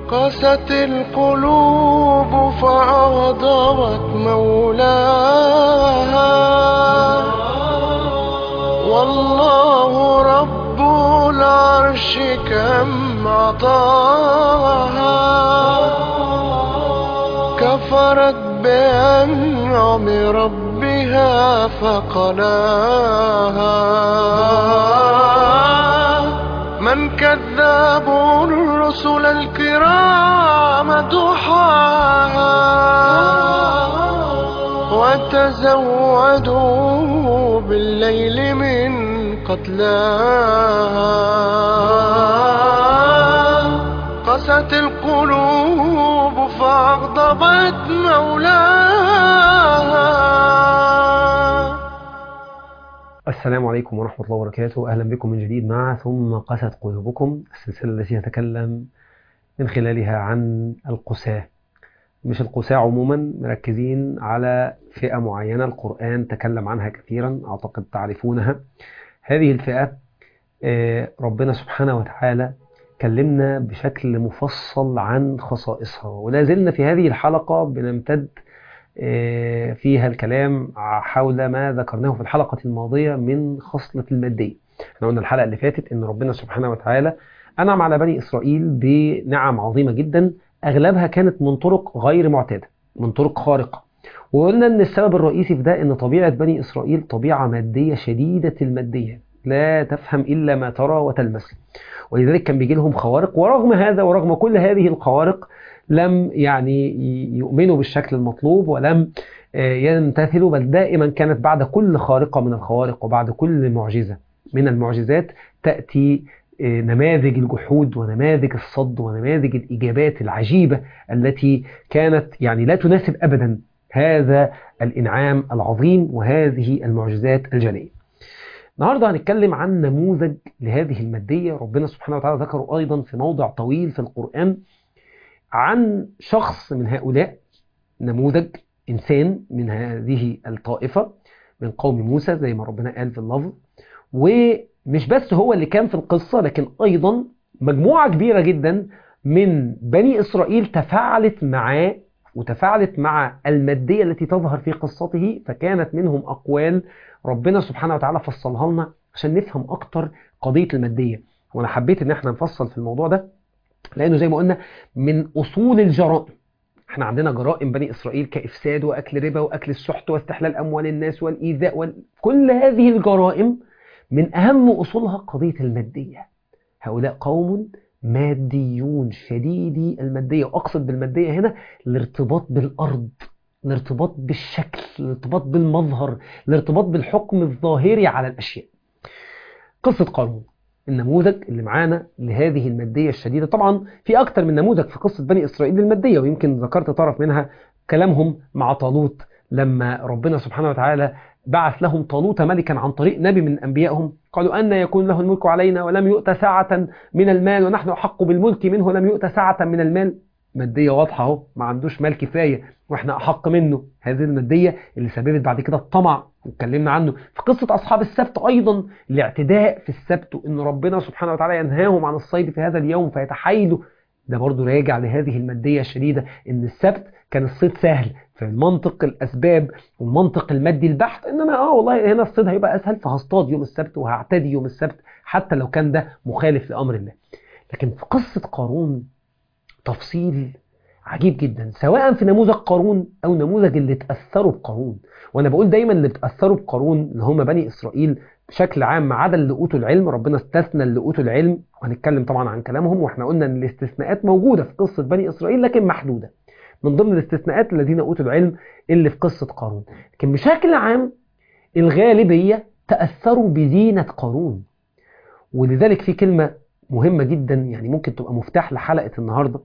قست القلوب فأغضبت مولاها والله رب العرش كم عطاها كفرت بأنعم ربها فقلاها من كذاب الرسل الكرام دحاها وتزودوا بالليل من قتلاها قست القلوب فأغضبت مولاها السلام عليكم ورحمة الله وبركاته أهلا بكم من جديد مع ثم قست قلوبكم السلسلة التي نتكلم من خلالها عن القساة مش القساة عموما مركزين على فئة معينة القرآن تكلم عنها كثيرا أعتقد تعرفونها هذه الفئة آه، ربنا سبحانه وتعالى كلمنا بشكل مفصل عن خصائصها ولا زلنا في هذه الحلقة بنمتد آه، فيها الكلام حول ما ذكرناه في الحلقة الماضية من خصلة المادية احنا قلنا الحلقة اللي فاتت ان ربنا سبحانه وتعالى أنعم على بني إسرائيل بنعم عظيمة جدا أغلبها كانت من طرق غير معتادة من طرق خارقة وقلنا ان السبب الرئيسي في ده ان طبيعة بني إسرائيل طبيعة مادية شديدة المادية لا تفهم إلا ما ترى وتلمس ولذلك كان بيجي لهم خوارق ورغم هذا ورغم كل هذه الخوارق لم يعني يؤمنوا بالشكل المطلوب ولم يمتثلوا بل دائما كانت بعد كل خارقة من الخوارق وبعد كل معجزة من المعجزات تأتي نماذج الجحود ونماذج الصد ونماذج الإجابات العجيبة التي كانت يعني لا تناسب أبدا هذا الإنعام العظيم وهذه المعجزات الجلية النهاردة هنتكلم عن نموذج لهذه المادية ربنا سبحانه وتعالى ذكره أيضا في موضع طويل في القرآن عن شخص من هؤلاء نموذج إنسان من هذه الطائفة من قوم موسى زي ما ربنا قال في اللفظ ومش بس هو اللي كان في القصة لكن أيضا مجموعة كبيرة جدا من بني إسرائيل تفاعلت معاه وتفاعلت مع المادية التي تظهر في قصته فكانت منهم أقوال ربنا سبحانه وتعالى فصلها لنا عشان نفهم أكتر قضية المادية وأنا حبيت إن احنا نفصل في الموضوع ده لأنه زي ما قلنا من أصول الجرائم احنا عندنا جرائم بني إسرائيل كإفساد وأكل ربا وأكل السحت واستحلال أموال الناس والإيذاء وكل هذه الجرائم من أهم أصولها قضية المادية هؤلاء قوم ماديون شديدي المادية وأقصد بالمادية هنا الارتباط بالأرض الارتباط بالشكل الارتباط بالمظهر الارتباط بالحكم الظاهري على الأشياء قصة قارون النموذج اللي معانا لهذه المادية الشديدة طبعا في أكتر من نموذج في قصة بني إسرائيل المادية ويمكن ذكرت طرف منها كلامهم مع طالوت لما ربنا سبحانه وتعالى بعث لهم طالوت ملكا عن طريق نبي من أنبيائهم قالوا أن يكون له الملك علينا ولم يؤت ساعة من المال ونحن أحق بالملك منه ولم يؤت ساعة من المال مادية واضحة اهو ما عندوش مال كفاية واحنا أحق منه هذه المادية اللي سببت بعد كده الطمع واتكلمنا عنه في قصة أصحاب السبت أيضا الاعتداء في السبت وإن ربنا سبحانه وتعالى ينهاهم عن الصيد في هذا اليوم فيتحايلوا ده برضو راجع لهذه المادية الشديدة إن السبت كان الصيد سهل في المنطق الأسباب والمنطق المادي البحت إن أنا آه والله هنا الصيد هيبقى أسهل فهصطاد يوم السبت وهعتدي يوم السبت حتى لو كان ده مخالف لأمر الله لكن في قصة قارون تفصيل عجيب جدا سواء في نموذج قارون أو نموذج اللي تأثروا بقارون وأنا بقول دايما اللي تأثروا بقارون اللي هم بني إسرائيل بشكل عام ما عدا اللي أوتوا العلم ربنا استثنى اللي أوتوا العلم وهنتكلم طبعا عن كلامهم واحنا قلنا ان الاستثناءات موجودة في قصة بني إسرائيل لكن محدودة من ضمن الاستثناءات الذين أوتوا العلم اللي في قصة قارون لكن بشكل عام الغالبية تأثروا بزينة قارون ولذلك في كلمة مهمة جدا يعني ممكن تبقى مفتاح لحلقة النهاردة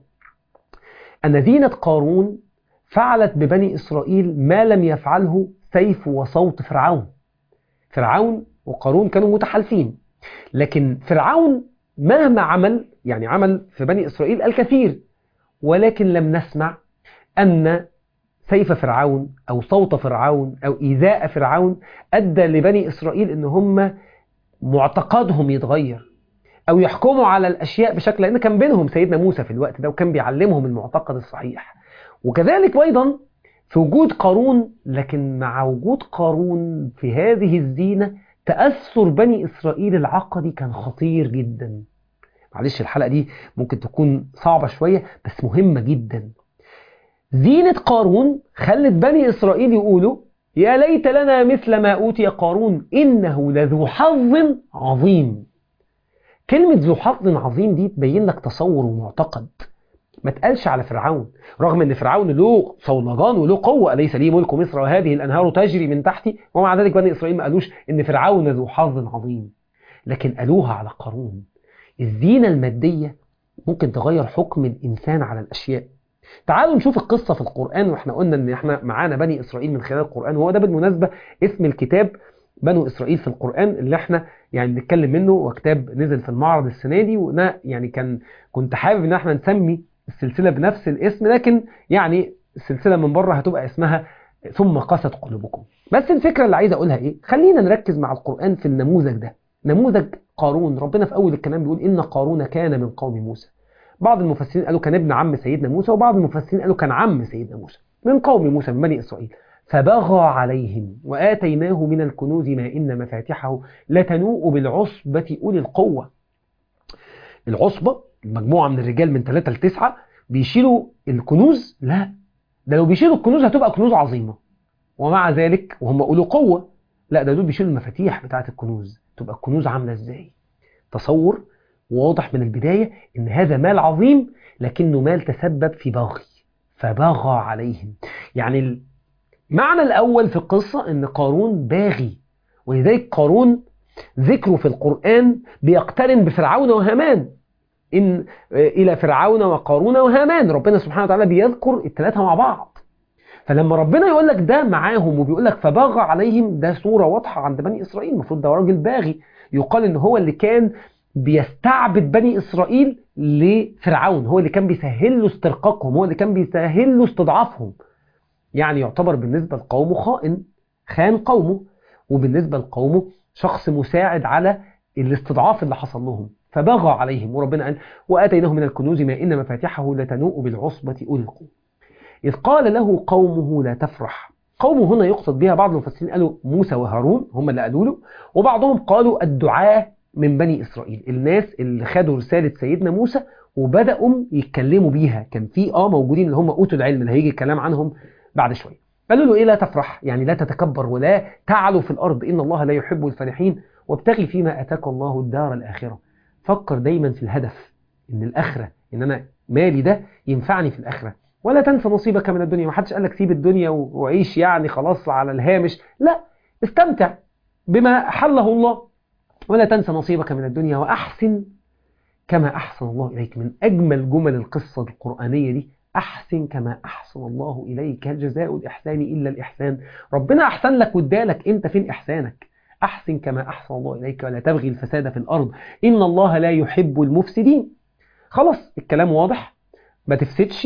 أن زينة قارون فعلت ببني إسرائيل ما لم يفعله سيف وصوت فرعون فرعون وقارون كانوا متحالفين لكن فرعون مهما عمل يعني عمل في بني إسرائيل الكثير ولكن لم نسمع أن سيف فرعون أو صوت فرعون أو إيذاء فرعون أدى لبني إسرائيل أن هم معتقدهم يتغير أو يحكموا على الأشياء بشكل لأن كان بينهم سيدنا موسى في الوقت ده وكان بيعلمهم المعتقد الصحيح وكذلك أيضا في وجود قارون لكن مع وجود قارون في هذه الزينة تأثر بني إسرائيل العقدي كان خطير جدا معلش الحلقة دي ممكن تكون صعبة شوية بس مهمة جدا زينة قارون خلت بني إسرائيل يقولوا يا ليت لنا مثل ما أوتي قارون إنه لذو حظ عظيم كلمة ذو حظ عظيم دي تبين لك تصور ومعتقد ما تقالش على فرعون رغم ان فرعون له صولجان وله قوة أليس لي ملك مصر وهذه الأنهار تجري من تحتي ومع ذلك بني إسرائيل ما قالوش ان فرعون ذو حظ عظيم لكن قالوها على قارون الزينة المادية ممكن تغير حكم الإنسان على الأشياء تعالوا نشوف القصة في القرآن واحنا قلنا ان احنا معانا بني إسرائيل من خلال القرآن وهو ده بالمناسبة اسم الكتاب بنو إسرائيل في القرآن اللي احنا يعني بنتكلم منه وكتاب نزل في المعرض السنة دي وانا يعني كان كنت حابب ان احنا نسمي السلسلة بنفس الاسم لكن يعني السلسلة من بره هتبقى اسمها ثم قست قلوبكم بس الفكرة اللي عايز اقولها ايه خلينا نركز مع القرآن في النموذج ده نموذج قارون ربنا في اول الكلام بيقول ان قارون كان من قوم موسى بعض المفسرين قالوا كان ابن عم سيدنا موسى وبعض المفسرين قالوا كان عم سيدنا موسى من قوم موسى من بني إسرائيل فبغى عليهم وآتيناه من الكنوز ما إن مفاتحه لتنوء بالعصبة أولي القوة العصبة المجموعة من الرجال من 3 ل 9 بيشيلوا الكنوز لا ده لو بيشيلوا الكنوز هتبقى كنوز عظيمة ومع ذلك وهم أولي قوة لا ده دول بيشيلوا المفاتيح بتاعة الكنوز تبقى الكنوز عاملة ازاي تصور واضح من البداية ان هذا مال عظيم لكنه مال تسبب في بغي فبغى عليهم يعني المعنى الأول في القصة ان قارون باغي ولذلك قارون ذكره في القرآن بيقترن بفرعون وهامان إن إلى فرعون وقارون وهامان ربنا سبحانه وتعالى بيذكر الثلاثة مع بعض فلما ربنا يقول لك ده معاهم وبيقول لك فبغى عليهم ده صورة واضحة عند بني إسرائيل المفروض ده راجل باغي يقال إن هو اللي كان بيستعبد بني إسرائيل لفرعون هو اللي كان بيسهل له استرقاقهم هو اللي كان بيسهل له استضعافهم يعني يعتبر بالنسبة لقومه خائن خان قومه وبالنسبة لقومه شخص مساعد على الاستضعاف اللي حصل لهم فبغى عليهم وربنا قال وآتيناه من الكنوز ما إن مفاتحه لتنوء بالعصبة أولي القوة إذ قال له قومه لا تفرح قومه هنا يقصد بها بعض المفسرين قالوا موسى وهارون هم اللي قالوا له وبعضهم قالوا الدعاة من بني إسرائيل الناس اللي خدوا رسالة سيدنا موسى وبدأوا يتكلموا بيها كان في اه موجودين اللي هم أوتوا العلم اللي هيجي الكلام عنهم بعد شوية قالوا له إيه لا تفرح يعني لا تتكبر ولا تعلو في الأرض إن الله لا يحب الفرحين وابتغي فيما أتاك الله الدار الآخرة فكر دايما في الهدف إن الآخرة إن أنا مالي ده ينفعني في الآخرة ولا تنسى نصيبك من الدنيا ما حدش قال لك سيب الدنيا وعيش يعني خلاص على الهامش لا استمتع بما حله الله ولا تنسى نصيبك من الدنيا وأحسن كما أحسن الله إليك من أجمل جمل القصة القرآنية دي أحسن كما أحسن الله إليك هل جزاء الإحسان إلا الإحسان ربنا أحسن لك وادالك أنت فين إحسانك أحسن كما أحسن الله إليك ولا تبغي الفساد في الأرض إن الله لا يحب المفسدين خلاص الكلام واضح ما تفسدش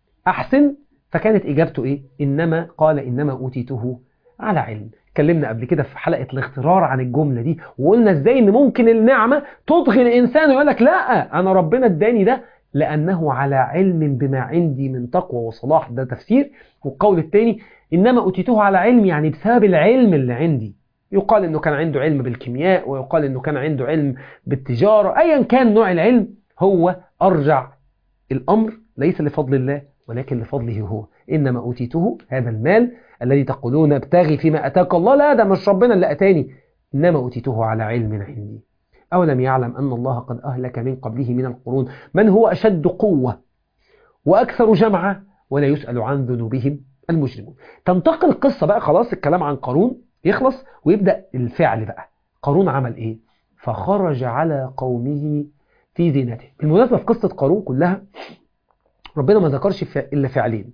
أحسن فكانت إجابته إيه إنما قال إنما أوتيته على علم اتكلمنا قبل كده في حلقة الاغترار عن الجملة دي وقلنا ازاي ان ممكن النعمة تطغي الانسان ويقول لك لا انا ربنا اداني ده لانه على علم بما عندي من تقوى وصلاح ده تفسير والقول الثاني انما اوتيته على علم يعني بسبب العلم اللي عندي يقال انه كان عنده علم بالكيمياء ويقال انه كان عنده علم بالتجارة ايا كان نوع العلم هو ارجع الامر ليس لفضل الله ولكن لفضله هو إنما أوتيته هذا المال الذي تقولون ابتغي فيما أتاك الله لا ده مش ربنا اللي أتاني إنما أوتيته على علم عندي أولم يعلم أن الله قد أهلك من قبله من القرون من هو أشد قوة وأكثر جمعا ولا يسأل عن ذنوبهم المجرمون تنتقل القصة بقى خلاص الكلام عن قارون يخلص ويبدأ الفعل بقى قارون عمل إيه فخرج على قومه في زينته بالمناسبة في قصة قارون كلها ربنا ما ذكرش إلا فعلين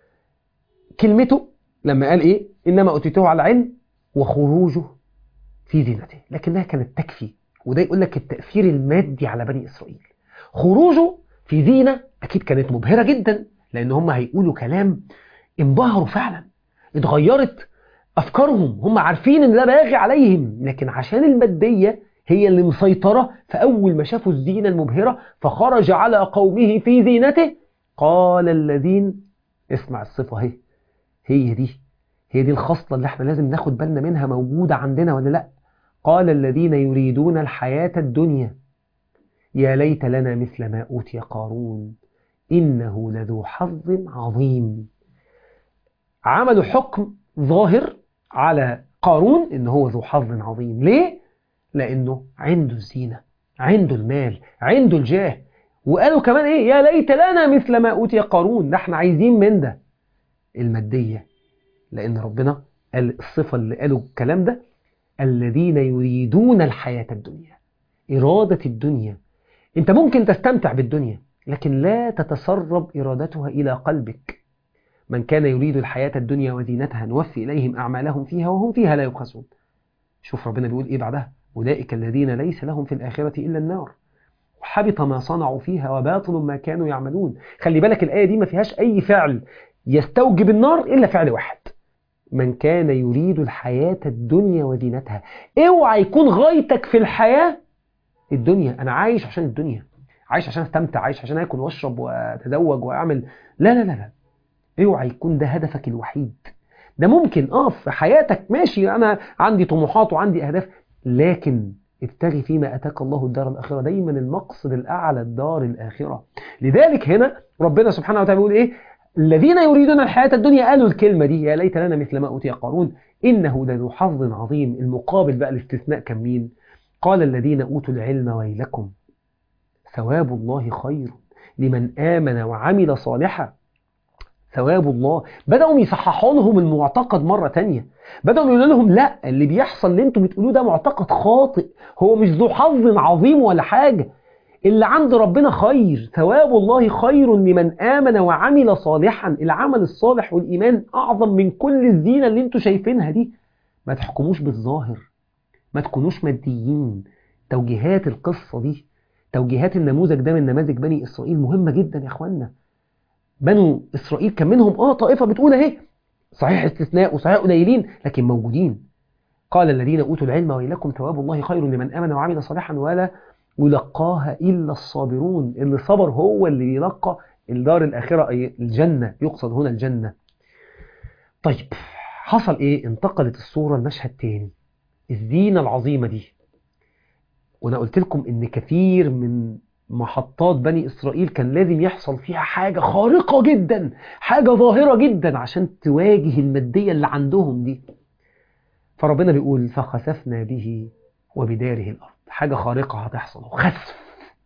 كلمته لما قال إيه إنما أتيته على علم وخروجه في زينته لكنها كانت تكفي وده يقول لك التأثير المادي على بني إسرائيل خروجه في زينة أكيد كانت مبهرة جدا لأن هم هيقولوا كلام انبهروا فعلا اتغيرت أفكارهم هم عارفين إن ده باغي عليهم لكن عشان المادية هي اللي مسيطرة فأول ما شافوا الزينة المبهرة فخرج على قومه في زينته قال الذين اسمع الصفة هي هي دي هي دي الخصلة اللي احنا لازم ناخد بالنا منها موجودة عندنا ولا لا قال الذين يريدون الحياة الدنيا يا ليت لنا مثل ما أوتي قارون إنه لذو حظ عظيم عملوا حكم ظاهر على قارون إن هو ذو حظ عظيم ليه؟ لأنه عنده الزينة عنده المال عنده الجاه وقالوا كمان إيه يا ليت لنا مثل ما أوتي قارون ده احنا عايزين من ده المادية لأن ربنا قال الصفة اللي قالوا الكلام ده الذين يريدون الحياة الدنيا إرادة الدنيا أنت ممكن تستمتع بالدنيا لكن لا تتسرب إرادتها إلى قلبك من كان يريد الحياة الدنيا وزينتها نوفي إليهم أعمالهم فيها وهم فيها لا يبخسون شوف ربنا بيقول إيه بعدها أولئك الذين ليس لهم في الآخرة إلا النار وحبط ما صنعوا فيها وباطل ما كانوا يعملون خلي بالك الآية دي ما فيهاش أي فعل يستوجب النار إلا فعل واحد من كان يريد الحياة الدنيا وزينتها اوعى يكون غايتك في الحياة الدنيا أنا عايش عشان الدنيا عايش عشان استمتع عايش عشان اكل واشرب واتزوج واعمل لا لا لا لا اوعى يكون ده هدفك الوحيد ده ممكن اه في حياتك ماشي انا عندي طموحات وعندي اهداف لكن ابتغي فيما اتاك الله الدار الاخره دايما المقصد الاعلى الدار الاخره لذلك هنا ربنا سبحانه وتعالى بيقول ايه الذين يريدون الحياه الدنيا قالوا الكلمه دي يا ليت لنا مثل ما اوتي قارون انه لذو حظ عظيم المقابل بقى الاستثناء كان مين قال الذين اوتوا العلم ويلكم ثواب الله خير لمن آمن وعمل صالحا ثواب الله بدأوا يصححوا لهم المعتقد مرة تانية بدأوا يقولوا لهم لا اللي بيحصل اللي انتم بتقولوه ده معتقد خاطئ هو مش ذو حظ عظيم ولا حاجة اللي عند ربنا خير ثواب الله خير لمن آمن وعمل صالحا العمل الصالح والإيمان أعظم من كل الزينة اللي انتم شايفينها دي ما تحكموش بالظاهر ما تكونوش ماديين توجيهات القصة دي توجيهات النموذج ده من نماذج بني إسرائيل مهمة جدا يا أخوانا بنو إسرائيل كان منهم آه طائفة بتقول أهي صحيح استثناء وصحيح قليلين لكن موجودين قال الذين أوتوا العلم ويلكم ثواب الله خير لمن آمن وعمل صالحا ولا يلقاها إلا الصابرون اللي صبر هو اللي يلقى الدار الآخرة أي الجنة يقصد هنا الجنة طيب حصل إيه انتقلت الصورة المشهد تاني الزينة العظيمة دي وانا قلت لكم ان كثير من محطات بني اسرائيل كان لازم يحصل فيها حاجة خارقة جدا حاجة ظاهرة جدا عشان تواجه المادية اللي عندهم دي فربنا بيقول فخسفنا به وبداره الارض حاجة خارقة هتحصل خسف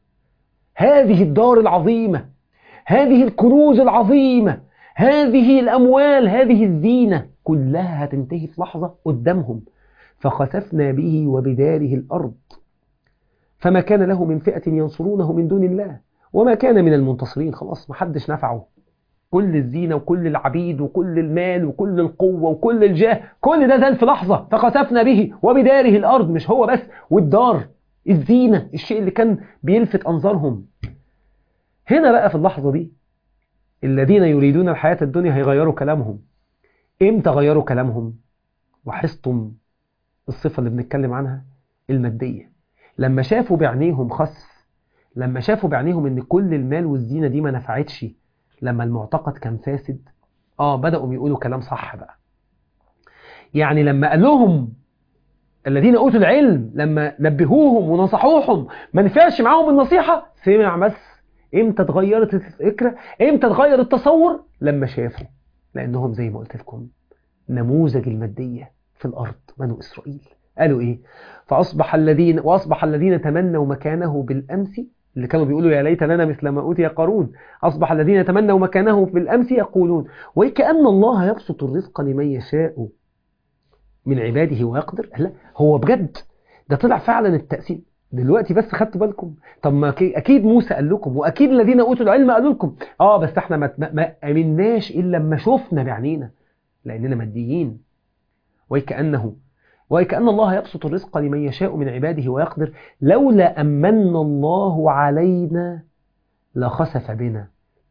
هذه الدار العظيمة هذه الكنوز العظيمة هذه الاموال هذه الزينة كلها هتنتهي في لحظة قدامهم فخسفنا به وبداره الارض فما كان له من فئة ينصرونه من دون الله وما كان من المنتصرين خلاص ما حدش نفعه كل الزينة وكل العبيد وكل المال وكل القوة وكل الجاه كل ده زال في لحظة فخسفنا به وبداره الأرض مش هو بس والدار الزينة الشيء اللي كان بيلفت أنظارهم هنا بقى في اللحظة دي الذين يريدون الحياة الدنيا هيغيروا كلامهم امتى غيروا كلامهم لاحظتم الصفة اللي بنتكلم عنها المادية لما شافوا بعينيهم خسف لما شافوا بعينيهم ان كل المال والزينة دي ما نفعتش لما المعتقد كان فاسد اه بدأوا يقولوا كلام صح بقى يعني لما قال لهم الذين اوتوا العلم لما نبهوهم ونصحوهم ما نفعش معاهم النصيحة سمع بس امتى اتغيرت الفكرة امتى اتغير التصور لما شافوا لانهم زي ما قلت لكم نموذج المادية في الارض بنو اسرائيل قالوا ايه فاصبح الذين واصبح الذين تمنوا مكانه بالامس اللي كانوا بيقولوا يا ليت لنا مثل ما اوتي قارون اصبح الذين تمنوا مكانه بالامس يقولون وكأن الله يبسط الرزق لمن يشاء من عباده ويقدر لا هو بجد ده طلع فعلا التأثير دلوقتي بس خدتوا بالكم طب ما اكيد موسى قال لكم واكيد الذين اوتوا العلم قالوا لكم اه بس احنا ما, ما امناش الا لما شفنا بعينينا لاننا ماديين وكأنه وكأن الله يبسط الرزق لمن يشاء من عباده ويقدر لولا أمن الله علينا لخسف بنا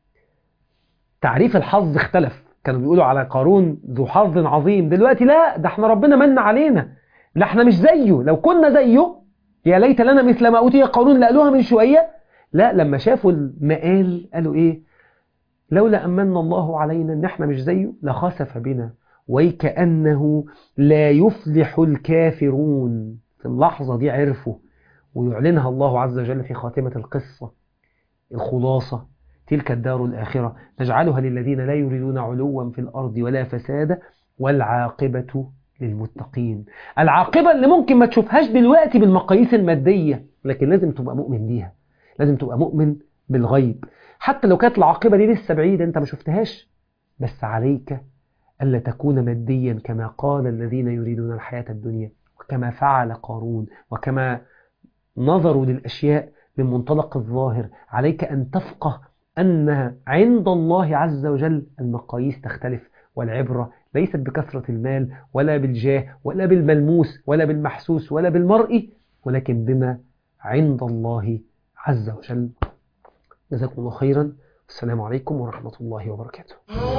تعريف الحظ اختلف كانوا بيقولوا على قارون ذو حظ عظيم دلوقتي لا ده احنا ربنا من علينا لا احنا مش زيه لو كنا زيه يا ليت لنا مثل ما أوتي قارون اللي قالوها من شوية لا لما شافوا المقال قالوا إيه لولا أمن الله علينا إن إحنا مش زيه لخسف بنا ويكأنه لا يفلح الكافرون في اللحظة دي عرفوا ويعلنها الله عز وجل في خاتمة القصة الخلاصة تلك الدار الآخرة نجعلها للذين لا يريدون علوا في الأرض ولا فسادا والعاقبة للمتقين العاقبة اللي ممكن ما تشوفهاش دلوقتي بالمقاييس المادية لكن لازم تبقى مؤمن بيها لازم تبقى مؤمن بالغيب حتى لو كانت العاقبة دي لسه بعيدة انت ما شفتهاش بس عليك ألا تكون ماديا كما قال الذين يريدون الحياة الدنيا وكما فعل قارون وكما نظروا للأشياء من منطلق الظاهر عليك أن تفقه أن عند الله عز وجل المقاييس تختلف والعبرة ليست بكثرة المال ولا بالجاه ولا بالملموس ولا بالمحسوس ولا بالمرئي ولكن بما عند الله عز وجل جزاكم الله خيرا السلام عليكم ورحمة الله وبركاته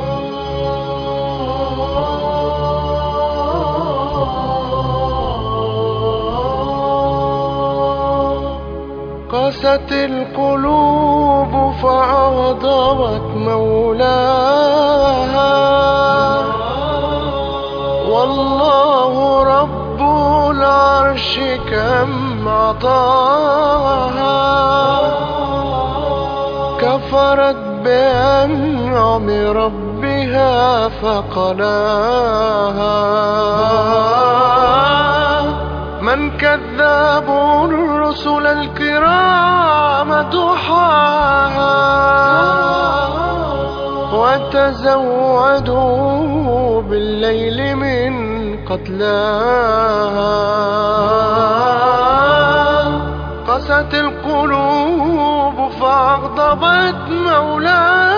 قست القلوب فأغضبت مولاها والله رب العرش كم عطاها كفرت بأنعم ربها فقلاها من كذاب الرسل الكرام دحاها وتزودوا بالليل من قتلاها قست القلوب فأغضبت مولاها